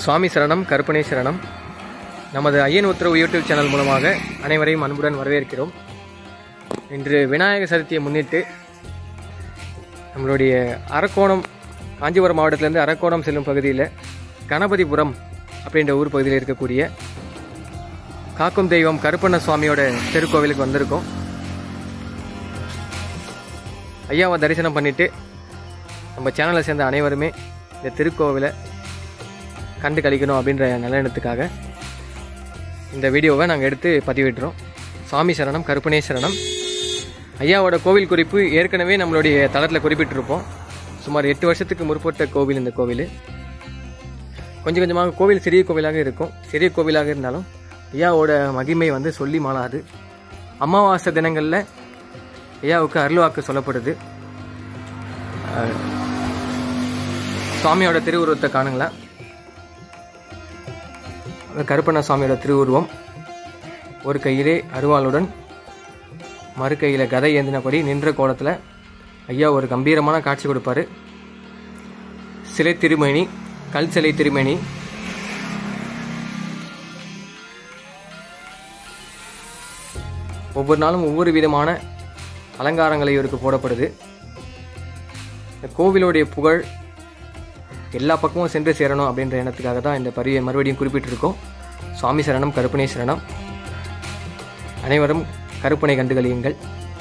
சுவாமி சரணம் கருப்பணை சரணம் நமது ஐயன் உத்தரவு யூடியூப் சேனல் மூலமாக அனைவரையும் அன்புடன் வரவேற்கிறோம் இன்று விநாயகர் சதுர்த்தியை முன்னிட்டு நம்மளுடைய அரக்கோணம் காஞ்சிபுரம் மாவட்டத்திலேருந்து அரக்கோணம் செல்லும் பகுதியில் கணபதிபுரம் அப்படின்ற ஊர் பகுதியில் இருக்கக்கூடிய காக்கும் தெய்வம் கருப்பண்ண சுவாமியோட திருக்கோவிலுக்கு வந்திருக்கோம் ஐயாவை தரிசனம் பண்ணிட்டு நம்ம சேனலை சேர்ந்த அனைவருமே இந்த திருக்கோவிலை கண்டு கழிக்கணும் அப்படின்ற நல்லெண்ணத்துக்காக இந்த வீடியோவை நாங்கள் எடுத்து பதிவிடுறோம் சுவாமி சரணம் கருப்பணே சரணம் ஐயாவோட கோவில் குறிப்பு ஏற்கனவே நம்மளுடைய தளத்தில் குறிப்பிட்டிருப்போம் சுமார் எட்டு வருஷத்துக்கு முற்பட்ட கோவில் இந்த கோவில் கொஞ்சம் கொஞ்சமாக கோவில் சிறிய கோவிலாக இருக்கும் சிறிய கோவிலாக இருந்தாலும் ஐயாவோட மகிமை வந்து சொல்லி மாளாது அமாவாசை தினங்களில் ஐயாவுக்கு அருள்வாக்கு சொல்லப்படுது அஹ், சுவாமியோட திருவுருவத்தை காணுங்களா அது கருப்பண்ண சுவாமியோட திருவுருவம் ஒரு கையிலே அருவாளுடன் மறு கையில் கதை ஏந்தினபடி நின்ற கோலத்தில் ஐயா ஒரு கம்பீரமான காட்சி கொடுப்பாரு சிலை திருமேனி கல் சிலை திருமேனி ஒவ்வொரு நாளும் ஒவ்வொரு விதமான அலங்காரங்கள் இவருக்கு போடப்படுது இந்த கோவிலுடைய புகழ் எல்லா பக்கமும் சென்று சேரணும் அப்படின்ற எண்ணத்துக்காக தான் இந்த பதிவை மறுபடியும் குறிப்பிட்டிருக்கோம் சுவாமி சரணம் கருப்பணை சரணம் அனைவரும் கருப்பனை கண்டுகளியுங்கள்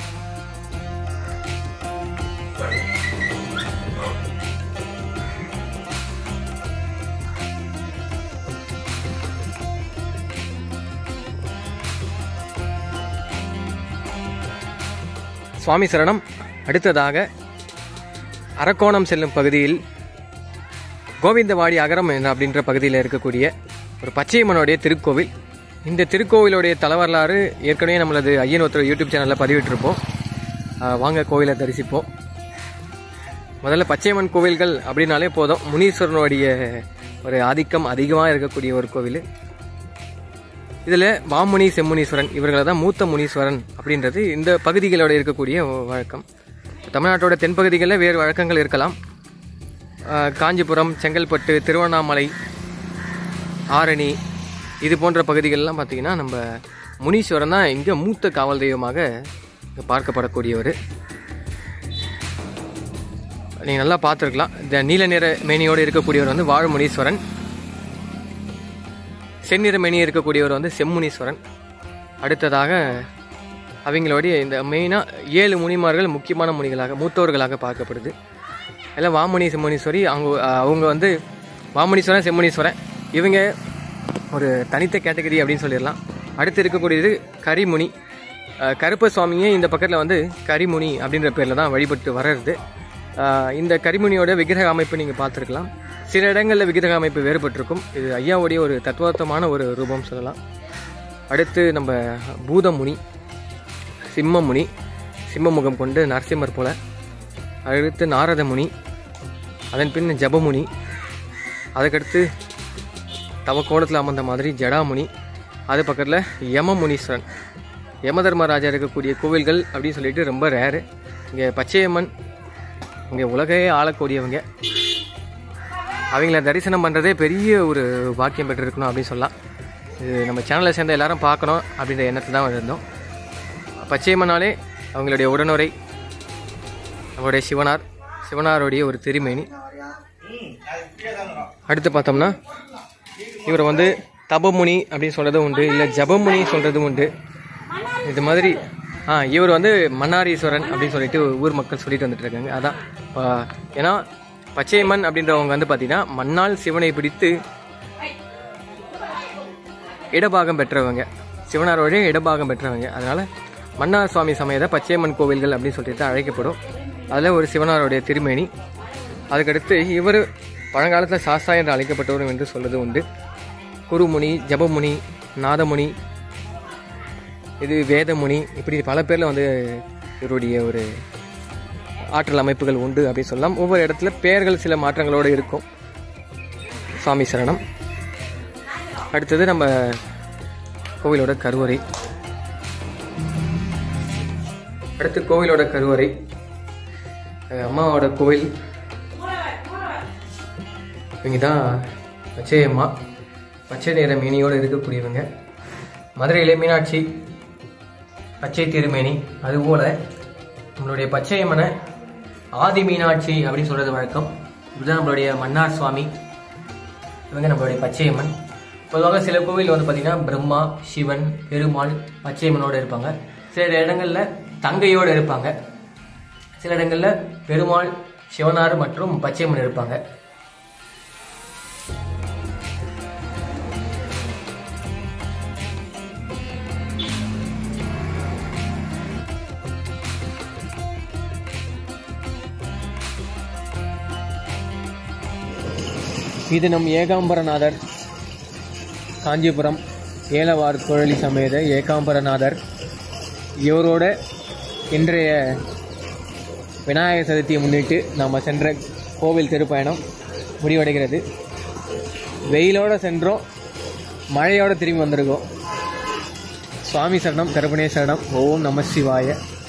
சுவாமி சரணம் அடுத்ததாக அரக்கோணம் செல்லும் பகுதியில் கோவிந்தவாடி அகரம் என்ற அப்படின்ற பகுதியில் இருக்கக்கூடிய ஒரு பச்சையம்மனுடைய திருக்கோவில் இந்த திருக்கோவிலுடைய தலவரலாறு ஏற்கனவே நம்மளது ஐயன் ஒருத்தர் யூடியூப் சேனலில் பதிவிட்டிருப்போம் ஆஹ் வாங்க கோவிலை தரிசிப்போம் முதல்ல பச்சையம்மன் கோவில்கள் அப்படின்னாலே போதும் முனீஸ்வரனுடைய ஒரு ஆதிக்கம் அதிகமாக இருக்கக்கூடிய ஒரு கோவில் இதில் வாமுனி செம்முனீஸ்வரன் இவர்களை தான் மூத்த முனீஸ்வரன் அப்படின்றது இந்த பகுதிகளோட இருக்கக்கூடிய வழக்கம் தமிழ்நாட்டோட தென்பகுதிகளில் வேறு வழக்கங்கள் இருக்கலாம் ஆஹ் காஞ்சிபுரம் செங்கல்பட்டு திருவண்ணாமலை ஆரணி இது போன்ற பகுதிகளெலாம் பார்த்திங்கன்னா நம்ம முனீஸ்வரன் தான் இங்கே மூத்த காவல் தெய்வமாக இங்கே பார்க்கப்படக்கூடியவர் நீங்கள் நல்லா பார்த்துருக்கலாம் இந்த நீல நிற மேனியோடு இருக்கக்கூடியவர் வந்து வாழ் முனீஸ்வரன் செந்நிற மேனி இருக்கக்கூடியவர் வந்து செம்முனீஸ்வரன் அடுத்ததாக அவங்களுடைய இந்த மெயினாக ஏழு முனிமார்கள் முக்கியமான முனிகளாக மூத்தவர்களாக பார்க்கப்படுது எல்லாம் வாமுனி செம்முனீஸ்வரி அவங்க அவங்க வந்து வாமுனீஸ்வரன் செம்முனீஸ்வரன் இவங்க ஒரு தனித்த கேட்டகரி அப்படின்னு சொல்லிடலாம் அடுத்து இருக்கக்கூடியது கரிமுனி அஹ் கருப்ப சுவாமியே இந்த பக்கத்தில் வந்து கரிமுனி அப்படின்ற பேரில் தான் வழிபட்டு வர்றது அஹ் இந்த கரிமுனியோட விக்கிரக அமைப்பு நீங்கள் பார்த்துருக்கலாம் சில இடங்களில் விக்கிரக அமைப்பு வேறுபட்டிருக்கும் இது ஐயாவுடைய ஒரு தத்துவார்த்தமான ஒரு ரூபம் சொல்லலாம் அடுத்து நம்ம பூதமுனி சிம்மமுனி சிம்மமுகம் கொண்டு நரசிம்மர் போல அடுத்து நாரதமுனி அதன் பின் ஜபமுனி அதுக்கடுத்து தவக்கோலத்தில் அமர்ந்த மாதிரி ஜடாமுனி அது பக்கத்தில் யமமுனீஸ்வரன் யமதர்மராஜா இருக்கக்கூடிய கோவில்கள் அப்படின்னு சொல்லிட்டு ரொம்ப ரேரு இங்கே பச்சையம்மன் இங்கே உலகையே ஆளக்கூடியவங்க அவங்கள தரிசனம் பண்ணுறதே பெரிய ஒரு பாக்கியம் பெற்றிருக்கணும் அப்படின்னு சொல்லலாம் இது நம்ம சேனலை சேர்ந்த எல்லாரும் பார்க்கணும் அப்படின்ற எண்ணத்தில் தான் இருந்தோம் பச்சையம்மனாலே அவங்களுடைய உடனுரை அவருடைய சிவனார் சிவனாருடைய ஒரு திருமேனி அடுத்து பார்த்தோம்னா இவரை வந்து தபமுனி அப்படின்னு சொல்கிறதும் உண்டு இல்லை ஜபமுனி சொல்கிறதும் உண்டு இது மாதிரி ஆ இவர் வந்து மன்னாரீஸ்வரன் அப்படின்னு சொல்லிட்டு ஊர் மக்கள் சொல்லிட்டு வந்துட்டு இருக்காங்க அதான் ஆ, ஏன்னா பச்சையம்மன் அப்படின்றவங்க வந்து பார்த்தீங்கன்னா மண்ணால் சிவனை பிடித்து இடபாகம் பெற்றவங்க சிவனாரோட இடபாகம் பெற்றவங்க அதனால மன்னார் சுவாமி சமேத பச்சையம்மன் கோவில்கள் அப்படின்னு சொல்லிட்டு அழைக்கப்படும் அதில் ஒரு சிவனாருடைய திருமேனி அதுக்கடுத்து இவர் பழங்காலத்தில் சாஸ்தா என்று அழைக்கப்பட்டவரும் என்று சொல்வது உண்டு குருமுனி ஜபமுனி நாதமுனி இது வேதமுனி இப்படி பல பேரில் வந்து இவருடைய ஒரு ஆற்றல் அமைப்புகள் உண்டு அப்படின்னு சொல்லலாம் ஒவ்வொரு இடத்துல பெயர்கள் சில மாற்றங்களோடு இருக்கும் சுவாமி சரணம் அடுத்தது நம்ம கோவிலோட கருவறை அடுத்து கோவிலோட கருவறை அஹ் அம்மாவோட கோவில் இவங்க தான் பச்சையம்மா பச்சை நிற மேனியோடு இருக்கக்கூடியவங்க மதுரையிலே மீனாட்சி பச்சை திருமேனி அதுபோல் நம்மளுடைய பச்சையம்மனை ஆதி மீனாட்சி அப்படின்னு சொல்கிறது வழக்கம் இதுதான் நம்மளுடைய மன்னார் சுவாமி இவங்க நம்மளுடைய பச்சையம்மன் பொதுவாக சில கோவில் வந்து பார்த்திங்கன்னா பிரம்மா சிவன் பெருமாள் பச்சையம்மனோடு இருப்பாங்க சில இடங்களில் தங்கையோடு இருப்பாங்க சில இடங்களில் பெருமாள் சிவனார் மற்றும் பச்சையம்மன் இருப்பாங்க இது நம் ஏகாம்பரநாதர் காஞ்சிபுரம் ஏலவார் குழலி சமேத ஏகாம்பரநாதர் இவரோட இன்றைய விநாயகர் சதுர்த்தியை முன்னிட்டு நாம் சென்ற கோவில் திருப்பயணம் முடிவடைகிறது வெயிலோடு சென்றோம் மழையோடு திரும்பி வந்திருக்கோம் சுவாமி சரணம் கருப்பணே சரணம் ஓம் நம சிவாய